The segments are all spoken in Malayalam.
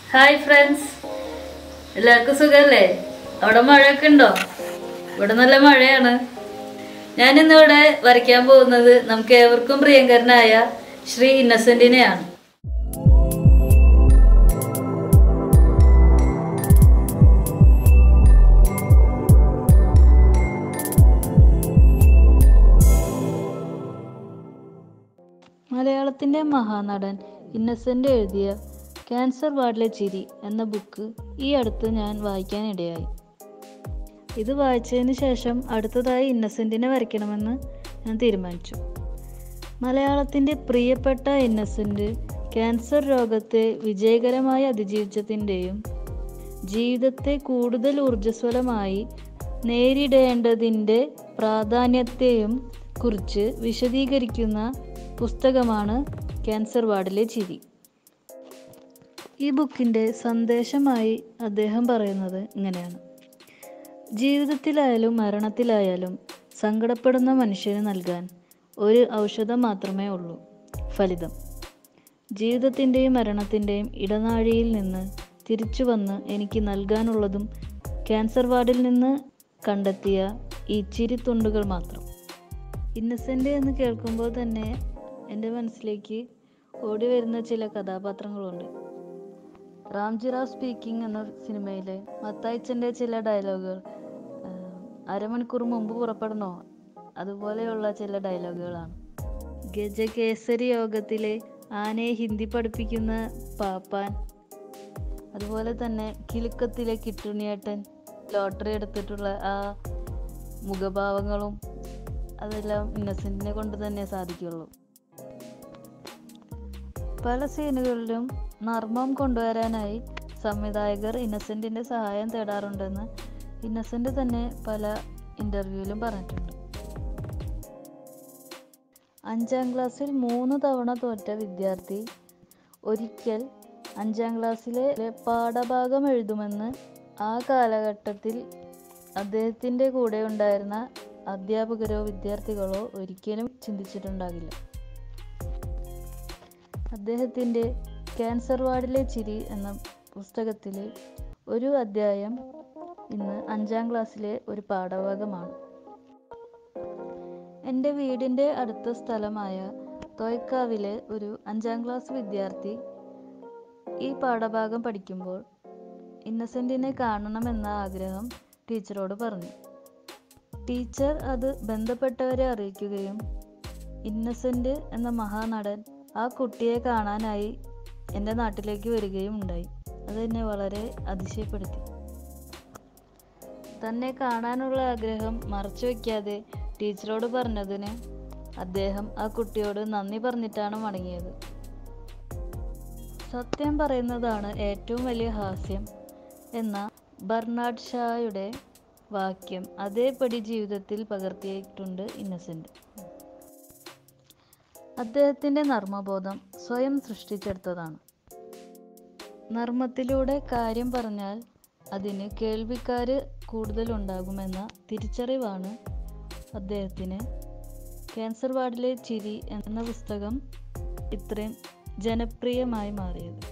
ഹായ് ഫ്രണ്ട്സ് എല്ലാവർക്കും സുഖമല്ലേ അവിടെ മഴയൊക്കെ ഉണ്ടോ ഇവിടെ നല്ല മഴയാണ് ഞാൻ ഇന്നിവിടെ വരയ്ക്കാൻ പോകുന്നത് നമുക്ക് ഏവർക്കും പ്രിയങ്കരനായ ശ്രീ ഇന്നസെന്റിനെയാണ് മലയാളത്തിന്റെ മഹാനടൻ ഇന്നസെന്റ് എഴുതിയ ക്യാൻസർ വാർഡിലെ ചിരി എന്ന ബുക്ക് ഈ അടുത്ത് ഞാൻ വായിക്കാനിടയായി ഇത് വായിച്ചതിന് ശേഷം അടുത്തതായി ഇന്നസെന്റിനെ വരയ്ക്കണമെന്ന് ഞാൻ തീരുമാനിച്ചു മലയാളത്തിന്റെ പ്രിയപ്പെട്ട ഇന്നസെന്റ് ക്യാൻസർ രോഗത്തെ വിജയകരമായി അതിജീവിച്ചതിൻ്റെയും ജീവിതത്തെ കൂടുതൽ ഊർജ്ജസ്വലമായി നേരിടേണ്ടതിൻ്റെ പ്രാധാന്യത്തെയും കുറിച്ച് വിശദീകരിക്കുന്ന പുസ്തകമാണ് ക്യാൻസർ വാർഡിലെ ചിരി ഈ ബുക്കിൻ്റെ സന്ദേശമായി അദ്ദേഹം പറയുന്നത് ഇങ്ങനെയാണ് ജീവിതത്തിലായാലും മരണത്തിലായാലും സങ്കടപ്പെടുന്ന മനുഷ്യന് നൽകാൻ ഒരു ഔഷധം മാത്രമേ ഉള്ളൂ ഫലിതം ജീവിതത്തിൻ്റെയും മരണത്തിൻ്റെയും ഇടനാഴിയിൽ നിന്ന് തിരിച്ചു വന്ന് എനിക്ക് നൽകാനുള്ളതും ക്യാൻസർ വാർഡിൽ നിന്ന് കണ്ടെത്തിയ ഈ ചിരിത്തുണ്ടുകൾ മാത്രം ഇന്നസെൻ്റ് എന്ന് കേൾക്കുമ്പോൾ തന്നെ എൻ്റെ മനസ്സിലേക്ക് ഓടി വരുന്ന ചില കഥാപാത്രങ്ങളുണ്ട് റാംജിറാവ് സ്പീക്കിംഗ് എന്ന സിനിമയിലെ മത്തായിച്ചൻ്റെ ചില ഡയലോഗുകൾ ആഹ്, അരമണിക്കൂർ മുമ്പ് പുറപ്പെടണോ അതുപോലെയുള്ള ചില ഡയലോഗുകളാണ് ഗജകേസരി യോഗത്തിലെ ആനയെ ഹിന്ദി പഠിപ്പിക്കുന്ന പാപ്പാൻ അതുപോലെ തന്നെ കിലുക്കത്തിലെ കിട്ടുണിയേട്ടൻ ലോട്ടറി എടുത്തിട്ടുള്ള ആ മുഖഭാവങ്ങളും അതെല്ലാം ഇന്നസെന്റിനെ കൊണ്ട് തന്നെ സാധിക്കുള്ളൂ പല സീനുകളിലും നർമ്മം കൊണ്ടുവരാനായി സംവിധായകർ ഇന്നസെന്റിന്റെ സഹായം തേടാറുണ്ടെന്ന് ഇന്നസെന്റ് തന്നെ പല ഇന്റർവ്യൂവിലും പറഞ്ഞിട്ടുണ്ട് അഞ്ചാം ക്ലാസ്സിൽ മൂന്ന് തവണ തോറ്റ വിദ്യാർത്ഥി ഒരിക്കൽ അഞ്ചാം ക്ലാസ്സിലെ പാഠഭാഗം എഴുതുമെന്ന് ആ കാലഘട്ടത്തിൽ അദ്ദേഹത്തിൻ്റെ കൂടെ ഉണ്ടായിരുന്ന അധ്യാപകരോ വിദ്യാർത്ഥികളോ ഒരിക്കലും ചിന്തിച്ചിട്ടുണ്ടാകില്ല അദ്ദേഹത്തിൻ്റെ ക്യാൻസർ വാർഡിലെ ചിരി എന്ന പുസ്തകത്തിലെ ഒരു അധ്യായം ഇന്ന് അഞ്ചാം ക്ലാസ്സിലെ ഒരു പാഠഭാഗമാണ് എൻ്റെ വീടിൻ്റെ അടുത്ത സ്ഥലമായ തോയ്ക്കാവിലെ ഒരു അഞ്ചാം ക്ലാസ് വിദ്യാർത്ഥി ഈ പാഠഭാഗം പഠിക്കുമ്പോൾ ഇന്നസെൻറ്റിനെ കാണണമെന്ന ആഗ്രഹം ടീച്ചറോട് പറഞ്ഞു ടീച്ചർ അത് ബന്ധപ്പെട്ടവരെ അറിയിക്കുകയും ഇന്നസെൻ്റ് എന്ന മഹാനടൻ ആ കുട്ടിയെ കാണാനായി എൻ്റെ നാട്ടിലേക്ക് വരികയും ഉണ്ടായി അതെന്നെ വളരെ അതിശയപ്പെടുത്തി തന്നെ കാണാനുള്ള ആഗ്രഹം മറച്ചു വയ്ക്കാതെ ടീച്ചറോട് പറഞ്ഞതിന് അദ്ദേഹം ആ കുട്ടിയോട് നന്ദി പറഞ്ഞിട്ടാണ് മടങ്ങിയത് സത്യം പറയുന്നതാണ് ഏറ്റവും വലിയ ഹാസ്യം എന്ന ബർണാഡ് ഷായുടെ വാക്യം അതേപടി ജീവിതത്തിൽ പകർത്തിയിട്ടുണ്ട് ഇന്നസെന്റ് അദ്ദേഹത്തിന്റെ നർമ്മബോധം സ്വയം സൃഷ്ടിച്ചെടുത്തതാണ് നർമ്മത്തിലൂടെ കാര്യം പറഞ്ഞാൽ അതിന് കേൾവിക്കാര് കൂടുതലുണ്ടാകുമെന്ന തിരിച്ചറിവാണ് അദ്ദേഹത്തിന് ക്യാൻസർ വാർഡിലെ ചിരി എന്ന പുസ്തകം ഇത്രയും ജനപ്രിയമായി മാറിയത്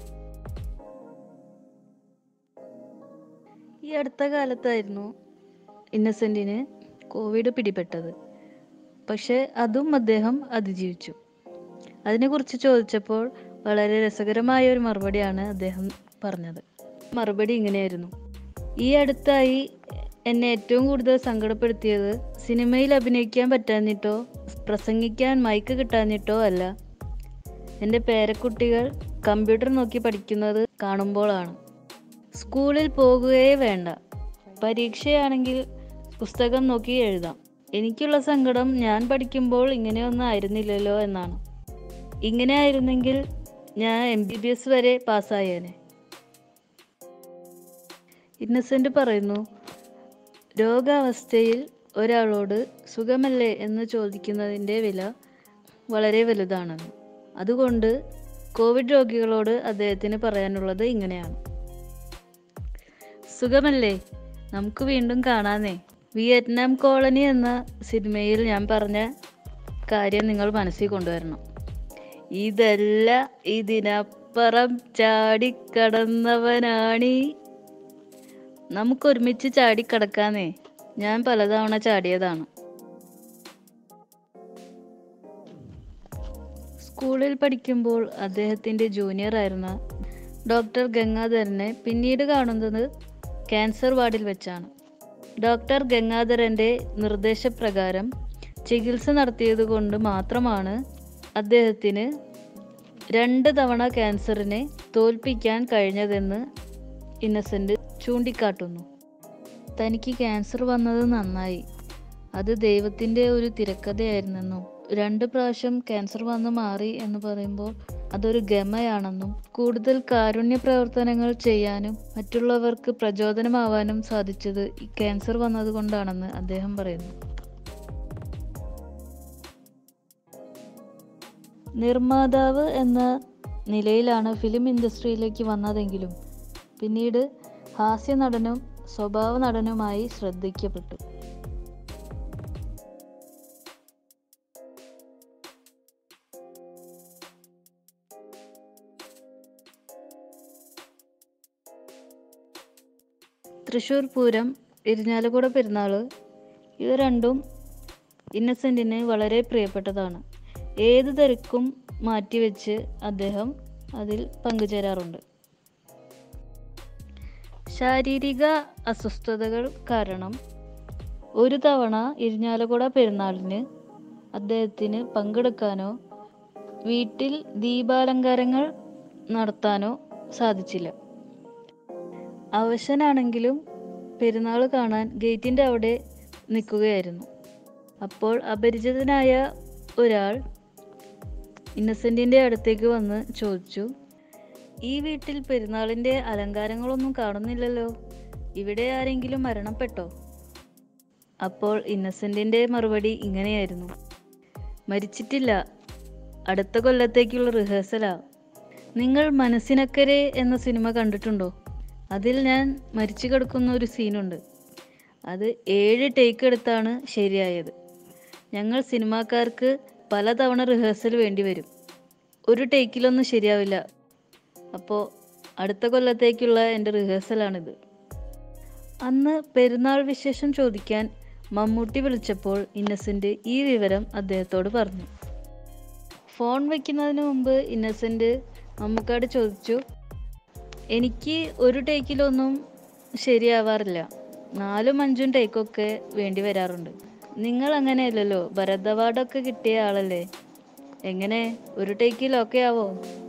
ഈ അടുത്ത കാലത്തായിരുന്നു ഇന്നസെന്റിന് കോവിഡ് പിടിപെട്ടത് പക്ഷെ അതും അദ്ദേഹം അതിജീവിച്ചു അതിനെക്കുറിച്ച് ചോദിച്ചപ്പോൾ വളരെ രസകരമായ ഒരു മറുപടിയാണ് അദ്ദേഹം പറഞ്ഞത് മറുപടി ഇങ്ങനെയായിരുന്നു ഈ അടുത്തായി എന്നെ ഏറ്റവും കൂടുതൽ സങ്കടപ്പെടുത്തിയത് സിനിമയിൽ അഭിനയിക്കാൻ പറ്റാഞ്ഞിട്ടോ പ്രസംഗിക്കാൻ മൈക്ക് കിട്ടാഞ്ഞിട്ടോ അല്ല എൻ്റെ പേരക്കുട്ടികൾ കമ്പ്യൂട്ടർ നോക്കി പഠിക്കുന്നത് കാണുമ്പോഴാണ് സ്കൂളിൽ പോകുകയേ വേണ്ട പരീക്ഷയാണെങ്കിൽ പുസ്തകം നോക്കി എഴുതാം എനിക്കുള്ള സങ്കടം ഞാൻ പഠിക്കുമ്പോൾ ഇങ്ങനെയൊന്നും ആയിരുന്നില്ലല്ലോ എന്നാണ് ഇങ്ങനെ ആയിരുന്നെങ്കിൽ ഞാൻ എം ബി ബി എസ് വരെ പാസ്സായേനെ ഇന്നസെന്റ് പറയുന്നു രോഗാവസ്ഥയിൽ ഒരാളോട് സുഖമല്ലേ എന്ന് ചോദിക്കുന്നതിൻ്റെ വില വളരെ വലുതാണെന്ന് അതുകൊണ്ട് കോവിഡ് രോഗികളോട് അദ്ദേഹത്തിന് പറയാനുള്ളത് ഇങ്ങനെയാണ് സുഖമല്ലേ നമുക്ക് വീണ്ടും കാണാന്നേ വിയറ്റ്നാം കോളനി എന്ന സിനിമയിൽ ഞാൻ പറഞ്ഞ കാര്യം നിങ്ങൾ മനസ്സിൽ കൊണ്ടുവരണം ഇതല്ല ഇതിനപ്പുറം അപ്പുറം ചാടിക്കടന്നവനാണീ നമുക്കൊരുമിച്ച് ചാടിക്കടക്കാന്നേ ഞാൻ പലതവണ ചാടിയതാണ് സ്കൂളിൽ പഠിക്കുമ്പോൾ അദ്ദേഹത്തിൻ്റെ ജൂനിയർ ആയിരുന്ന ഡോക്ടർ ഗംഗാധരനെ പിന്നീട് കാണുന്നത് ക്യാൻസർ വാർഡിൽ വെച്ചാണ് ഡോക്ടർ ഗംഗാധരൻ്റെ നിർദ്ദേശപ്രകാരം ചികിത്സ നടത്തിയതുകൊണ്ട് മാത്രമാണ് അദ്ദേഹത്തിന് രണ്ട് തവണ ക്യാൻസറിനെ തോൽപ്പിക്കാൻ കഴിഞ്ഞതെന്ന് ഇന്നസെൻ്റ് ചൂണ്ടിക്കാട്ടുന്നു തനിക്ക് ക്യാൻസർ വന്നത് നന്നായി അത് ദൈവത്തിൻ്റെ ഒരു തിരക്കഥയായിരുന്നെന്നും രണ്ട് പ്രാവശ്യം ക്യാൻസർ വന്ന് മാറി എന്ന് പറയുമ്പോൾ അതൊരു ഗമയാണെന്നും കൂടുതൽ കാരുണ്യ പ്രവർത്തനങ്ങൾ ചെയ്യാനും മറ്റുള്ളവർക്ക് പ്രചോദനമാവാനും സാധിച്ചത് ഈ ക്യാൻസർ വന്നതുകൊണ്ടാണെന്ന് അദ്ദേഹം പറയുന്നു നിർമ്മാതാവ് എന്ന നിലയിലാണ് ഫിലിം ഇൻഡസ്ട്രിയിലേക്ക് വന്നതെങ്കിലും പിന്നീട് ഹാസ്യ നടനും സ്വഭാവ നടനുമായി ശ്രദ്ധിക്കപ്പെട്ടു തൃശ്ശൂർ പൂരം ഇരിഞ്ഞാലക്കുട പെരുന്നാൾ ഇവ രണ്ടും ഇന്നസെൻറ്റിന് വളരെ പ്രിയപ്പെട്ടതാണ് ഏത് തിരക്കും മാറ്റിവെച്ച് അദ്ദേഹം അതിൽ പങ്കുചേരാറുണ്ട് ശാരീരിക അസ്വസ്ഥതകൾ കാരണം ഒരു തവണ ഇരിഞ്ഞാലക്കുട പെരുന്നാളിന് അദ്ദേഹത്തിന് പങ്കെടുക്കാനോ വീട്ടിൽ ദീപാലങ്കാരങ്ങൾ നടത്താനോ സാധിച്ചില്ല അവശനാണെങ്കിലും പെരുന്നാൾ കാണാൻ ഗേറ്റിൻ്റെ അവിടെ നിൽക്കുകയായിരുന്നു അപ്പോൾ അപരിചിതനായ ഒരാൾ ഇന്നസെൻറ്റിൻ്റെ അടുത്തേക്ക് വന്ന് ചോദിച്ചു ഈ വീട്ടിൽ പെരുന്നാളിൻ്റെ അലങ്കാരങ്ങളൊന്നും കാണുന്നില്ലല്ലോ ഇവിടെ ആരെങ്കിലും മരണപ്പെട്ടോ അപ്പോൾ ഇന്നസെൻറ്റിൻ്റെ മറുപടി ഇങ്ങനെയായിരുന്നു മരിച്ചിട്ടില്ല അടുത്ത കൊല്ലത്തേക്കുള്ള റിഹേഴ്സലാ നിങ്ങൾ മനസ്സിനക്കരെ എന്ന സിനിമ കണ്ടിട്ടുണ്ടോ അതിൽ ഞാൻ മരിച്ചു കിടക്കുന്ന ഒരു സീനുണ്ട് അത് ഏഴ് ടേക്ക് എടുത്താണ് ശരിയായത് ഞങ്ങൾ സിനിമാക്കാർക്ക് പലതവണ റിഹേഴ്സൽ വേണ്ടി വരും ഒരു ടേക്കിലൊന്നും ശരിയാവില്ല അപ്പോൾ അടുത്ത കൊല്ലത്തേക്കുള്ള എൻ്റെ റിഹേഴ്സലാണിത് അന്ന് പെരുന്നാൾ വിശേഷം ചോദിക്കാൻ മമ്മൂട്ടി വിളിച്ചപ്പോൾ ഇന്നസെൻ്റ് ഈ വിവരം അദ്ദേഹത്തോട് പറഞ്ഞു ഫോൺ വയ്ക്കുന്നതിന് മുമ്പ് ഇന്നസെൻ്റ് മമ്മൂക്കാട് ചോദിച്ചു എനിക്ക് ഒരു ടേക്കിലൊന്നും ശരിയാവാറില്ല നാലും അഞ്ചും ടേക്കൊക്കെ വേണ്ടി വരാറുണ്ട് നിങ്ങൾ അങ്ങനെയല്ലല്ലോ ഭരത് അവാർഡൊക്കെ കിട്ടിയ ആളല്ലേ എങ്ങനെ ഒരു ടേക്കിൽ ഓക്കെ ആവോ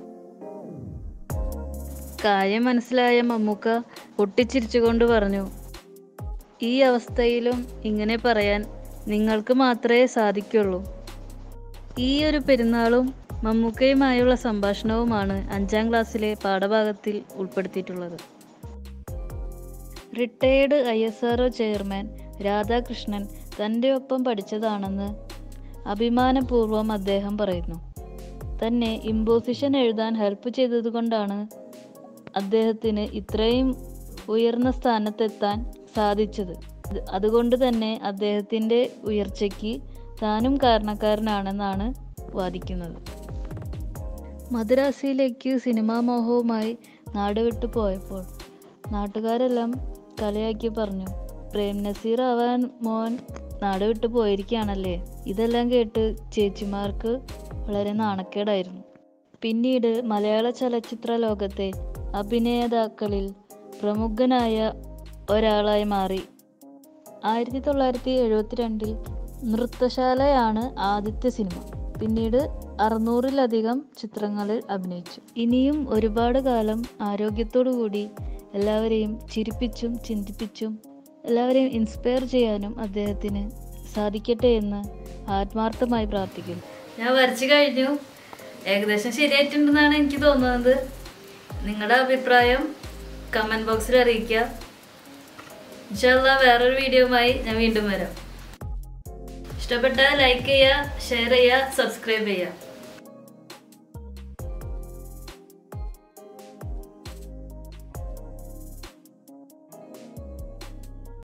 കാര്യം മനസ്സിലായ മമ്മൂക്ക പൊട്ടിച്ചിരിച്ചുകൊണ്ട് പറഞ്ഞു ഈ അവസ്ഥയിലും ഇങ്ങനെ പറയാൻ നിങ്ങൾക്ക് മാത്രമേ സാധിക്കുള്ളൂ ഈ ഒരു പെരുന്നാളും മമ്മൂക്കയുമായുള്ള സംഭാഷണവുമാണ് അഞ്ചാം ക്ലാസ്സിലെ പാഠഭാഗത്തിൽ ഉൾപ്പെടുത്തിയിട്ടുള്ളത് retired I S R chairman Radhakrishnan തൻ്റെ ഒപ്പം പഠിച്ചതാണെന്ന് അഭിമാനപൂർവ്വം അദ്ദേഹം പറയുന്നു തന്നെ ഇമ്പോസിഷൻ എഴുതാൻ ഹെൽപ്പ് ചെയ്തതുകൊണ്ടാണ് അദ്ദേഹത്തിന് ഇത്രയും ഉയർന്ന സ്ഥാനത്തെത്താൻ സാധിച്ചത് അത് അതുകൊണ്ട് തന്നെ അദ്ദേഹത്തിൻ്റെ ഉയർച്ചയ്ക്ക് താനും കാരണക്കാരനാണെന്നാണ് വാദിക്കുന്നത് മദ്രാസിയിലേക്ക് സിനിമാ മോഹവുമായി നാടുവിട്ടു പോയപ്പോൾ നാട്ടുകാരെല്ലാം കളിയാക്കി പറഞ്ഞു പ്രേം നസീർ ആവാൻ മോൻ നാട് വിട്ടു പോയിരിക്കുകയാണല്ലേ ഇതെല്ലാം കേട്ട് ചേച്ചിമാർക്ക് വളരെ നാണക്കേടായിരുന്നു പിന്നീട് മലയാള ചലച്ചിത്ര ലോകത്തെ അഭിനേതാക്കളിൽ പ്രമുഖനായ ഒരാളായി മാറി ആയിരത്തി തൊള്ളായിരത്തി എഴുപത്തിരണ്ടിൽ നൃത്തശാലയാണ് ആദ്യത്തെ സിനിമ പിന്നീട് അറുന്നൂറിലധികം ചിത്രങ്ങളിൽ അഭിനയിച്ചു ഇനിയും ഒരുപാട് കാലം ആരോഗ്യത്തോടു കൂടി എല്ലാവരെയും ചിരിപ്പിച്ചും ചിന്തിപ്പിച്ചും എല്ലാവരെയും ഇൻസ്പയർ ചെയ്യാനും അദ്ദേഹത്തിന് സാധിക്കട്ടെ എന്ന് ആത്മാർത്ഥമായി പ്രാർത്ഥിക്കുന്നു ഞാൻ വരച്ചു കഴിഞ്ഞു ഏകദേശം ശരിയായിട്ടുണ്ടെന്നാണ് എനിക്ക് തോന്നുന്നത് നിങ്ങളുടെ അഭിപ്രായം കമൻറ്റ് ബോക്സിൽ അറിയിക്കുക ഇൻഷാല്ല വേറൊരു വീഡിയോയുമായി ഞാൻ വീണ്ടും വരാം ഇഷ്ടപ്പെട്ടാൽ ലൈക്ക് ചെയ്യുക ഷെയർ ചെയ്യുക സബ്സ്ക്രൈബ് ചെയ്യുക